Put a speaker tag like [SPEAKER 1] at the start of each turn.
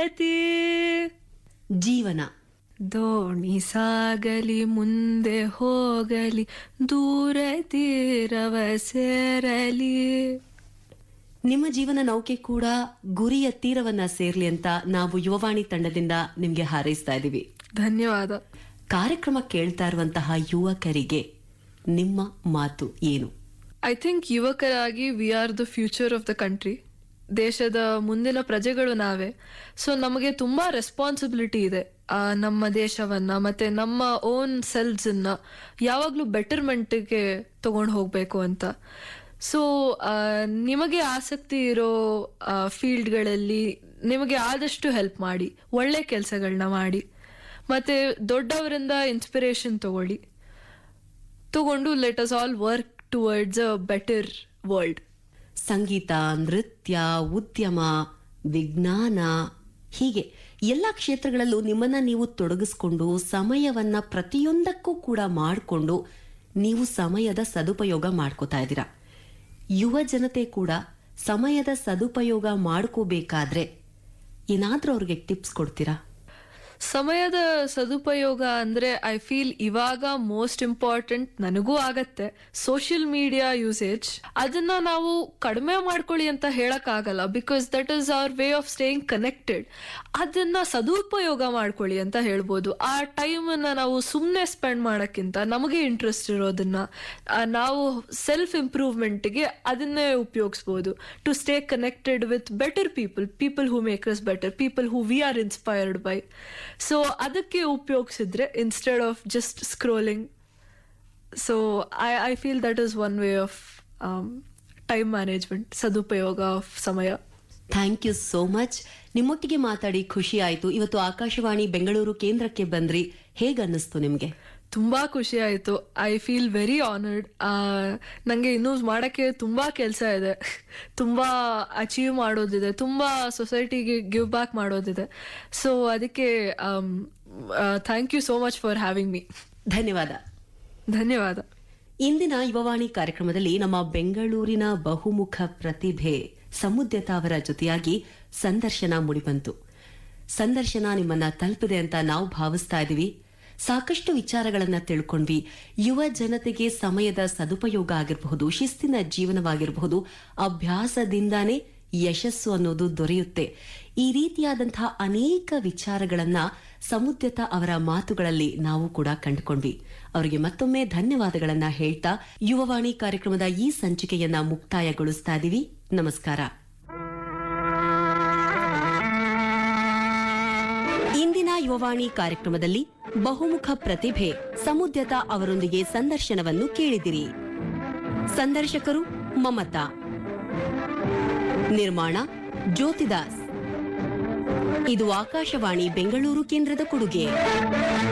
[SPEAKER 1] ಗೆಳತಿ
[SPEAKER 2] ಜೀವನ
[SPEAKER 1] ದೋಣಿ ಸಾಗಲಿ ಮುಂದೆ ಹೋಗಲಿ ದೂರ ತೀರವ ಸೇರಲಿ
[SPEAKER 2] ನಿಮ್ಮ ಜೀವನ ನೌಕೆ ಕೂಡ ಗುರಿಯ ತೀರವನ್ನ ಸೇರ್ಲಿ ಅಂತ ನಾವು ಯುವವಾಣಿ ತಂಡದಿಂದ ನಿಮ್ಗೆ ಹಾರೈಸ್ತಾ ಇದೀವಿ
[SPEAKER 1] ಧನ್ಯವಾದ
[SPEAKER 2] ಕಾರ್ಯಕ್ರಮ ಕೇಳ್ತಾ ಇರುವಂತಹ ಯುವಕರಿಗೆ ನಿಮ್ಮ ಮಾತು ಏನು
[SPEAKER 1] ಐ ಥಿಂಕ್ ಯುವಕರಾಗಿ we are the future of the country ದೇಶದ ಮುಂದಿನ ಪ್ರಜೆಗಳು ನಾವೇ ಸೊ ನಮಗೆ ತುಂಬಾ ರೆಸ್ಪಾನ್ಸಿಬಿಲಿಟಿ ಇದೆ ಆ, ನಮ್ಮ ದೇಶವನ್ನ ಮತ್ತೆ ನಮ್ಮ ಓನ್ ಸೆಲ್ಸ್ ಅನ್ನ ಯಾವಾಗ್ಲೂ ಬೆಟರ್ಮೆಂಟ್ಗೆ ತಗೊಂಡು ಹೋಗ್ಬೇಕು ಅಂತ ಸೊ ನಿಮಗೆ ಆಸಕ್ತಿ ಇರೋ ಫೀಲ್ಡ್ಗಳಲ್ಲಿ ನಿಮಗೆ ಆದಷ್ಟು ಹೆಲ್ಪ್ ಮಾಡಿ ಒಳ್ಳೆ ಕೆಲಸಗಳನ್ನ ಮಾಡಿ ಮತ್ತೆ ದೊಡ್ಡವರಿಂದ ಇನ್ಸ್ಪಿರೇಷನ್ ತಗೊಳ್ಳಿ ತಗೊಂಡು let us all work towards a better world
[SPEAKER 2] ಸಂಗೀತ ನೃತ್ಯ ಉದ್ಯಮ ವಿಜ್ಞಾನ ಹೀಗೆ ಎಲ್ಲ ಕ್ಷೇತ್ರಗಳಲ್ಲೂ ನಿಮ್ಮನ್ನ ನೀವು ತೊಡಗಿಸ್ಕೊಂಡು ಸಮಯವನ್ನ ಪ್ರತಿಯೊಂದಕ್ಕೂ ಕೂಡ ಮಾಡಿಕೊಂಡು ನೀವು ಸಮಯದ ಸದುಪಯೋಗ ಮಾಡ್ಕೋತಾ ಇದ್ದೀರಾ ಯುವ ಜನತೆ ಕೂಡ ಸಮಯದ ಸದುಪಯೋಗ ಮಾಡ್ಕೋಬೇಕಾದ್ರೆ ಏನಾದ್ರೂ ಅವ್ರಿಗೆ ಟಿಪ್ಸ್ ಕೊಡ್ತೀರಾ
[SPEAKER 1] ಸಮಯದ ಸದುಪಯೋಗ ಅಂದ್ರೆ ಐ ಫೀಲ್ ಇವಾಗ ಮೋಸ್ಟ್ ಇಂಪಾರ್ಟೆಂಟ್ ನನಗೂ ಆಗತ್ತೆ ಸೋಷಿಯಲ್ ಮೀಡಿಯಾ ಯೂಸೇಜ್ ಅದನ್ನ ನಾವು ಕಡಿಮೆ ಮಾಡ್ಕೊಳ್ಳಿ ಅಂತ ಹೇಳಕ್ ಆಗಲ್ಲ because that is our way of staying connected ಅದನ್ನ ಸದುಪಯೋಗ ಮಾಡ್ಕೊಳ್ಳಿ ಅಂತ ಹೇಳ್ಬೋದು ಆ ಟೈಮ್ ಅನ್ನ ನಾವು ಸುಮ್ಮನೆ ಸ್ಪೆಂಡ್ ಮಾಡಕ್ಕಿಂತ ನಮಗೆ ಇಂಟ್ರೆಸ್ಟ್ ಇರೋದನ್ನ ಆ, ನಾವು ಸೆಲ್ಫ್ ಇಂಪ್ರೂವ್ಮೆಂಟ್ಗೆ ಅದನ್ನೇ ಉಪಯೋಗಿಸ್ಬೋದು to stay connected with better people people who make us better people who we are inspired by so ಅದಕ್ಕೆ ಉಪಯೋಗಿಸಿದ್ರೆ instead of just scrolling so I I feel that is one way of time management ಸದುಪಯೋಗ of ಸಮಯ
[SPEAKER 2] thank you so much ನಿಮ್ಮೊಟ್ಟಿಗೆ ಮಾತಾಡಿ ಖುಷಿ ಆಯ್ತು ಇವತ್ತು ಆಕಾಶವಾಣಿ ಬೆಂಗಳೂರು ಕೇಂದ್ರಕ್ಕೆ ಬಂದ್ರಿ ಹೇಗ್ ಅನ್ನಿಸ್ತು ನಿಮ್ಗೆ
[SPEAKER 1] ತುಂಬಾ ಖುಷಿ ಆಯ್ತು ಐ ಫೀಲ್ ವೆರಿ ಆನರ್ಡ್ ನಂಗೆ ಇನ್ನೂ ಮಾಡಕ್ಕೆ ತುಂಬಾ ಕೆಲಸ ಇದೆ ತುಂಬಾ ಅಚೀವ್ ಮಾಡೋದಿದೆ ತುಂಬಾ ಸೊಸೈಟಿಗೆ ಗಿವ್ ಬ್ಯಾಕ್ ಮಾಡೋದಿದೆ ಸೊ ಅದಕ್ಕೆ thank you so much for having me
[SPEAKER 2] ಧನ್ಯವಾದ
[SPEAKER 1] ಧನ್ಯವಾದ
[SPEAKER 2] ಇಂದಿನ ಯುವವಾಣಿ ಕಾರ್ಯಕ್ರಮದಲ್ಲಿ ನಮ್ಮ ಬೆಂಗಳೂರಿನ ಬಹುಮುಖ ಪ್ರತಿಭೆ ಸಮುದ್ಯತಾ ಅವರ ಜೊತೆಯಾಗಿ ಸಂದರ್ಶನ ಮುಡಿಬಂತು ಸಂದರ್ಶನ ನಿಮ್ಮನ್ನ ತಲುಪಿದೆ ಅಂತ ನಾವು ಭಾವಿಸ್ತಾ ಇದೀವಿ ಸಾಕಷ್ಟು ವಿಚಾರಗಳನ್ನ ತಿಳ್ಕೊಂಡ್ವಿ ಯುವ ಜನತೆಗೆ ಸಮಯದ ಸದುಪಯೋಗ ಆಗಿರಬಹುದು ಶಿಸ್ತಿನ ಜೀವನವಾಗಿರಬಹುದು ಅಭ್ಯಾಸದಿಂದಾನೇ ಯಶಸ್ಸು ಅನ್ನೋದು ದೊರೆಯುತ್ತೆ ಈ ರೀತಿಯಾದಂತಹ ಅನೇಕ ವಿಚಾರಗಳನ್ನ ಸಮುದ್ಯತ ಅವರ ಮಾತುಗಳಲ್ಲಿ ನಾವು ಕೂಡ ಕಂಡುಕೊಂಡ್ವಿ ಅವರಿಗೆ ಮತ್ತೊಮ್ಮೆ ಧನ್ಯವಾದಗಳನ್ನ ಹೇಳ್ತಾ ಯುವವಾಣಿ ಕಾರ್ಯಕ್ರಮದ ಈ ಸಂಚಿಕೆಯನ್ನ ಮುಕ್ತಾಯಗೊಳಿಸ್ತಾ ಇದೀವಿ ನಮಸ್ಕಾರ ಇಂದಿನ ಯುವವಾಣಿ ಕಾರ್ಯಕ್ರಮದಲ್ಲಿ ಬಹುಮುಖ ಪ್ರತಿಭೆ ಸಮುದ್ಯತ ಅವರೊಂದಿಗೆ ಸಂದರ್ಶನವನ್ನು ಕೇಳಿದಿರಿ ಸಂದರ್ಶಕರು ಮಮತಾ ನಿರ್ಮಾಣ ಜ್ಯೋತಿದಾಸ್ ಇದು ಆಕಾಶವಾಣಿ ಬೆಂಗಳೂರು ಕೇಂದ್ರದ ಕೊಡುಗೆ